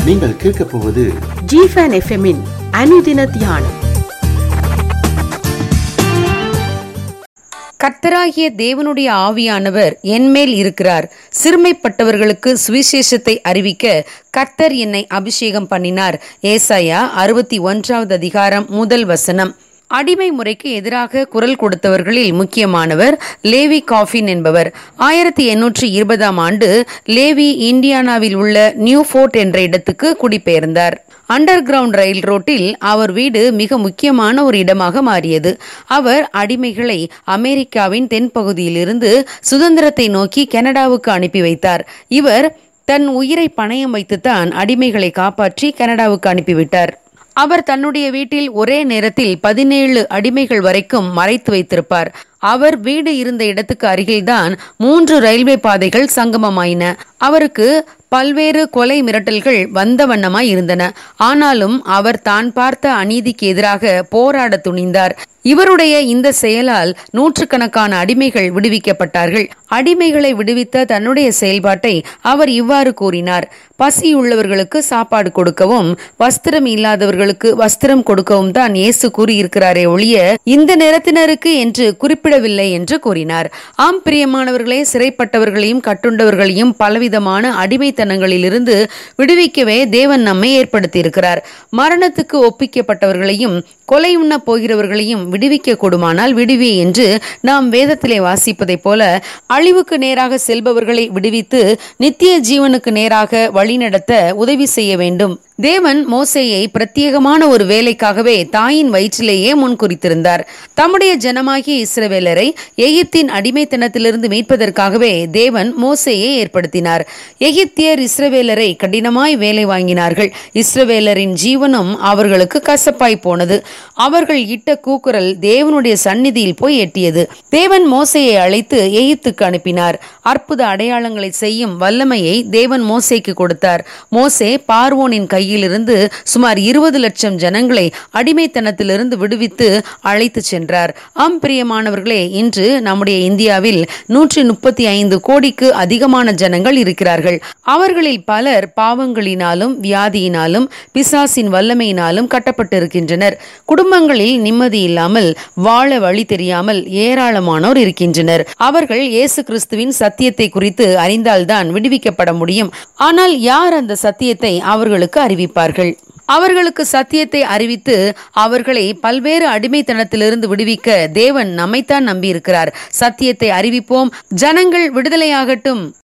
நீங்கள் கேட்கப் போவது ஜிஃபன் எஃப்எம்மின் அனுதின தியானம் கர்த்தராகிய தேவனுடைய ஆவியானவர் என்மேல் இருக்கிறார் சிறுமைப்பட்டவர்களுக்கு சுவிசேஷத்தை அறிவிக்க கர்த்தர் என்னை அபிஷேகம் பண்ணினார் ஏசாயா அறுபத்தி ஒன்றாவது அதிகாரம் முதல் வசனம் அடிமை முறைக்கு எதிராக குரல் கொடுத்தவர்களில் முக்கியமானவர் லேவி காஃபின் என்பவர் ஆயிரத்தி எண்ணூற்றி இருபதாம் ஆண்டு லேவி இந்தியானாவில் உள்ள நியூ ஃபோர்ட் என்ற இடத்துக்கு குடிபெயர்ந்தார் அண்டர் கிரவுண்ட் ரயில் ரோட்டில் அவர் வீடு மிக முக்கியமான ஒரு இடமாக மாறியது அவர் அடிமைகளை அமெரிக்காவின் தென்பகுதியிலிருந்து சுதந்திரத்தை நோக்கி கனடாவுக்கு அனுப்பி வைத்தார் இவர் தன் உயிரை பணயம் வைத்துத்தான் அடிமைகளை காப்பாற்றி கனடாவுக்கு அனுப்பிவிட்டார் அவர் தன்னுடைய வீட்டில் ஒரே நேரத்தில் பதினேழு அடிமைகள் வரைக்கும் மறைத்து வைத்திருப்பார் அவர் வீடு இருந்த இடத்துக்கு அருகில்தான் மூன்று ரயில்வே பாதைகள் சங்கமமாயின அவருக்கு பல்வேறு கொலை மிரட்டல்கள் வந்த வண்ணமாய் இருந்தன ஆனாலும் அவர் தான் பார்த்த அநீதிக்கு எதிராக போராட துணிந்தார் இவருடைய இந்த செயலால் நூற்றுக்கணக்கான அடிமைகள் விடுவிக்கப்பட்டார்கள் அடிமைகளை விடுவித்த தன்னுடைய செயல்பாட்டை அவர் இவ்வாறு கூறினார் பசியுள்ளவர்களுக்கு சாப்பாடு கொடுக்கவும் வஸ்திரம் இல்லாதவர்களுக்கு வஸ்திரம் கொடுக்கவும் தான் இயேசு கூறியிருக்கிறாரே ஒழிய இந்த நேரத்தினருக்கு என்று குறிப்பிடவில்லை என்று கூறினார் ஆம் பிரியமானவர்களே சிறைப்பட்டவர்களையும் கட்டுண்டவர்களையும் பலவிதமான அடிமைத்தனங்களிலிருந்து விடுவிக்கவே தேவன் நம்மை ஏற்படுத்தியிருக்கிறார் மரணத்துக்கு ஒப்பிக்கப்பட்டவர்களையும் கொலை உண்ண போகிறவர்களையும் விடுவிக்க கூடுமானால் விடுவி என்று நாம் வேதத்திலே வாசிப்பதைப் போல அழிவுக்கு நேராக செல்பவர்களை விடுவித்து நித்திய ஜீவனுக்கு நேராக வழிநடத்த உதவி செய்ய வேண்டும் தேவன் மோசேயை பிரத்யேகமான ஒரு வேலைக்காகவே தாயின் வயிற்றிலேயே முன்குறித்திருந்தார் தம்முடைய ஜனமாகிய இஸ்ரவேலரை எகிப்தின் அடிமைத்தனத்திலிருந்து மீட்பதற்காகவே தேவன் மோசேயை ஏற்படுத்தினார் எகிப்தியர் இஸ்ரவேலரை கடினமாய் வேலை வாங்கினார்கள் இஸ்ரவேலரின் ஜீவனும் அவர்களுக்கு கசப்பாய் போனது அவர்கள் இட்ட கூக்குரல் தேவனுடைய சந்நிதியில் போய் எட்டியது தேவன் மோசையை அழைத்து எகிப்துக்கு அனுப்பினார் அற்புத அடையாளங்களை செய்யும் வல்லமையை தேவன் மோசேக்கு கொடுத்தார் மோசே பார்வோனின் கையிலிருந்து சுமார் இருபது லட்சம் ஜனங்களை அடிமைத்தனத்திலிருந்து விடுவித்து அழைத்து சென்றார் ஆம் பிரியமானவர்களே இன்று நம்முடைய இந்தியாவில் நூற்றி முப்பத்தி ஐந்து கோடிக்கு அதிகமான ஜனங்கள் இருக்கிறார்கள் அவர்களில் பலர் பாவங்களினாலும் வியாதியினாலும் பிசாசின் வல்லமையினாலும் கட்டப்பட்டிருக்கின்றனர் குடும்பங்களில் நிம்மதி இல்லாமல் வாழ வழி தெரியாமல் ஏராளமானோர் இருக்கின்றனர் அவர்கள் இயேசு கிறிஸ்துவின் சத்தியத்தை குறித்து அறிந்தால்தான் விடுவிக்கப்பட முடியும் ஆனால் யார் அந்த சத்தியத்தை அவர்களுக்கு அறிவிப்பார்கள் அவர்களுக்கு சத்தியத்தை அறிவித்து அவர்களை பல்வேறு அடிமைத்தனத்திலிருந்து விடுவிக்க தேவன் நம்மைத்தான் நம்பியிருக்கிறார் சத்தியத்தை அறிவிப்போம் ஜனங்கள் விடுதலையாகட்டும்